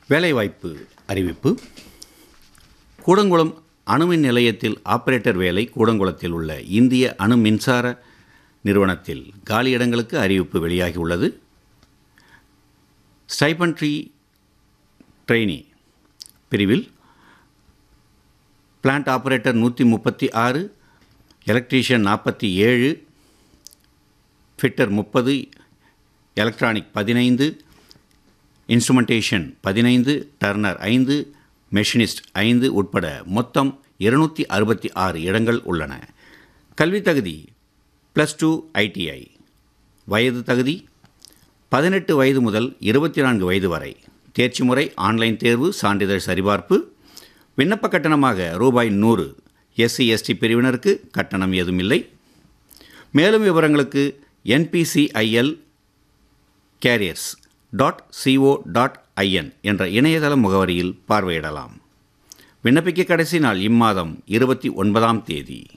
வேலைவாய்ப்பு அறிவிப்பு கூடங்குளம் அணுமின் நிலையத்தில் ஆபரேட்டர் வேலை கூடங்குளத்தில் உள்ள இந்திய அணு மின்சார நிறுவனத்தில் காலியிடங்களுக்கு அறிவிப்பு வெளியாகியுள்ளது ஸ்டைபன்ட்ரி ட்ரெயினி பிரிவில் பிளான்ட் ஆபரேட்டர் நூற்றி முப்பத்தி ஆறு எலக்ட்ரீஷியன் நாற்பத்தி ஏழு ஃபிட்டர் முப்பது எலக்ட்ரானிக் பதினைந்து இன்ஸ்ட்ருமெண்டேஷன் பதினைந்து டர்னர் ஐந்து மெஷினிஸ்ட் ஐந்து உட்பட மொத்தம் இருநூற்றி அறுபத்தி ஆறு இடங்கள் உள்ளன கல்வி தகுதி ப்ளஸ் டூ ஐடிஐ வயது தகுதி பதினெட்டு வயது முதல் இருபத்தி நான்கு வயது வரை தேர்ச்சி முறை ஆன்லைன் தேர்வு சான்றிதழ் சரிபார்ப்பு விண்ணப்ப கட்டணமாக ரூபாய் நூறு எஸ்சி எஸ்டி பிரிவினருக்கு கட்டணம் ஏதும் இல்லை மேலும் விவரங்களுக்கு NPCIL careers dot co dot in என்ற இணையதள முகவரியில் பார்வையிடலாம் விண்ணப்பிக்க கடைசி நாள் இம்மாதம் இருபத்தி ஒன்பதாம் தேதி